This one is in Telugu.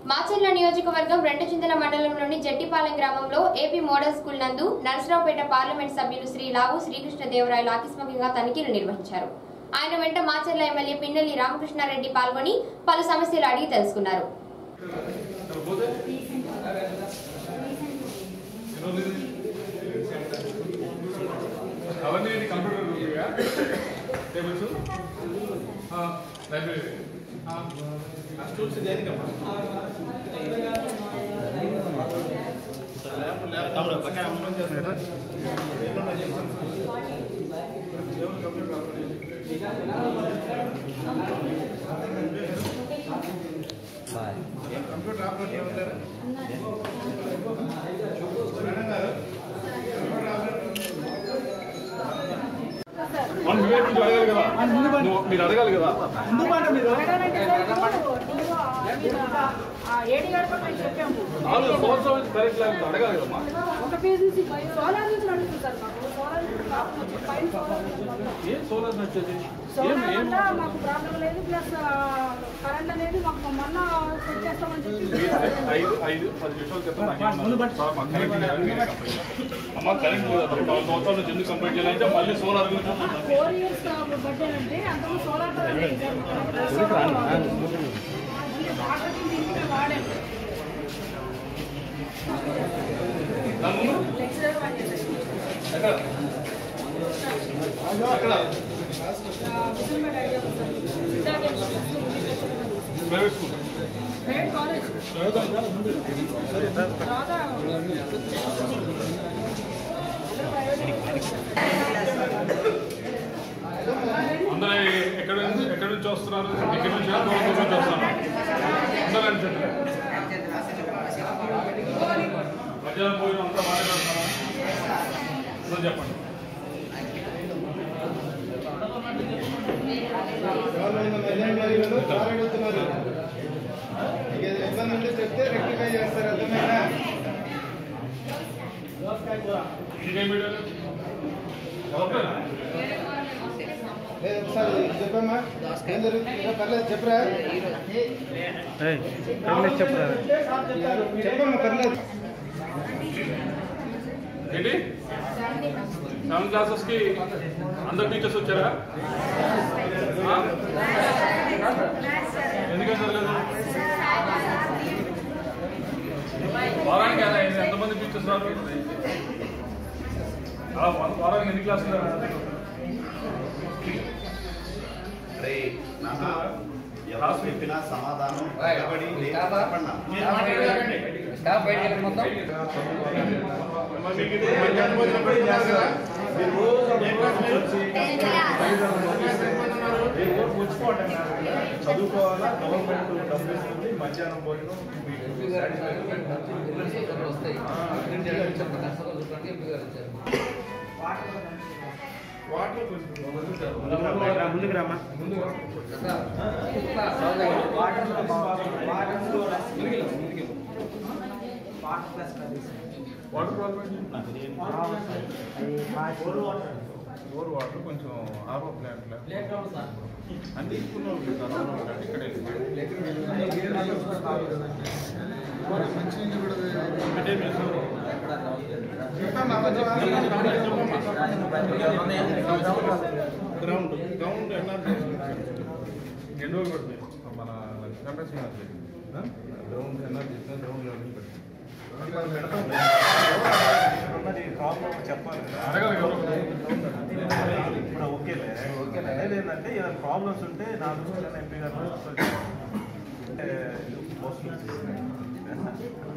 మాచర్ల నియోజకవర్గం రెంటచింతల మండలంలోని జట్టిపాలెం గ్రామంలో ఏపీ మోడల్ స్కూల్ నందు నరసరావుపేట పార్లమెంట్ సభ్యులు శ్రీ లావు శ్రీకృష్ణదేవరాయలు ఆకస్మికంగా తనిఖీలు నిర్వహించారు ఆయన వెంట మాచర్ల ఎమ్మెల్యే పిన్నెల్లి రామకృష్ణారెడ్డి పాల్గొని పలు సమస్యలు అడిగి తెలుసుకున్నారు అవన్నీ కంప్యూటర్ రూపీగా టేబుల్స్ లైబ్రరీ స్టూల్స్ దేనికమ్మా కంప్యూటర్ ఆపరేటర్ ఏమంటారు మనం నువ్వే కొంచెం అడగాలి కదా నువ్వు- మీరు అడగాలి కదా ఏడి గడపమని చెప్పాము నాలుగు సంవత్సరాల నుంచి కరెక్ట్ లేదు అడగాలి కదమ్మా ఒక పేజ్ నుంచి బయట సోలార్ నుంచి నడుస్తుంది సార్ మాకు సోలార్ నుంచి ప్రాబ్లం వచ్చింది. పైన సోలార్ నుంచి మొత్తం. ఏం సోలార్ నచ్చేది ఏం సోలార్ ఏం వల్ల మాకు ప్రాబ్లం లేదు ప్లస్ కరెంట్ అనేది మాకు మొన్న సెట్ చేస్తామని చెప్పి ఐదు ఐదు పది నిమిషాల క్రితం నాకేమన్నారు? సార్, మాకు కరెంట్ లేదని మీరే కంప్లైంట్ చేశారు. అమ్మ కరెంట్ లేదు అప్పుడు నాలుగు సంవత్సరాల నుంచి ఎందుకు కంప్లైంట్ చేయాలంటే మళ్ళీ సోలార్ గురించి చూస్తున్నాం. ఫోర్ ఇయర్స్ బడ్జెట్ అంటే అంతకు సోలార్ తో వాడాము దాని ముందు లెక్చరర్ పనిచేస్తాం ఎక్కడ ఎక్కడ ప్రైవేట్ స్కూల్ ప్రైవేట్ కాలేజ్ తర్వాత అందరూ ఎక్కడ నుంచి ఎక్కడి నుంచి వస్తున్నారు ఇక్కడ నుంచి దూరం దూరం నుంచి వస్తున్నారు అందరూ అని చెప్పండి మధ్యాహ్నం పోయిన అంతా మాట్లాడుతున్నారా అందరూ చెప్పండి అడుగుతున్నారు ఇబ్బంది ఉంటే చెప్తే రెక్టిఫై చేస్తారు అర్థమైనా ఇంకేం వీడియోలు ఎవరికైనా లేదు ఒకసారి చెప్పమ్మా ఏం జరుగుతుంది పర్లేదు చెప్పరా చెప్పమ్మా పర్లేదు ఏంటి సెవెన్ క్లాసెస్ కి అందరు టీచర్స్ వచ్చారా ఆ? ఎందుకంటే లేదు వారానికి ఎలా అయింది? ఎంతమంది టీచర్స్ రారు ఆ, వా- వారానికి ఎన్ని క్లాసులు ఎవరు చెప్పినా సమాధానం నిలబడి లేదు చెప్పండి స్టాఫ్ బయటికి వెళ్ళి మొత్తం మధ్యాహ్నం భోజనం కూడా చేస్తారా? మీరు రోజు ఏ క్లాస్ మీరు? చదువుకోవాలా గవర్నమెంట్ డబ్బులు ఇస్తుంది మధ్యాహ్నం భోజనం వస్తాయి వాటర్ కొంచెం ముందుకు రామా వాటర్ ప్రాబ్లం బోర్ వాటర్ కొంచెం ఆర్ఓ ప్లాంట్ అంటే ఇప్పుడు ఇక్కడే గ్రౌండ్ గ్రౌండ్ ఎన్ఆర్జీ ఎన్ని రోజులు పడుతుంది మన కంటెస్ట్ గ్రౌండ్ ఎన్ఆర్జీ గ్రౌండ్ లెవెల్ పెడుతుంది ప్రాబ్లం చెప్పాలి కదా. అడగాలి ఎవరు ఇప్పుడు ఓకేలే అనేది ఏంటంటే ఏదైనా ప్రాబ్లమ్స్ ఉంటే నా దృష్టిలో ఎంపీ గారు అంటే పోస్టులు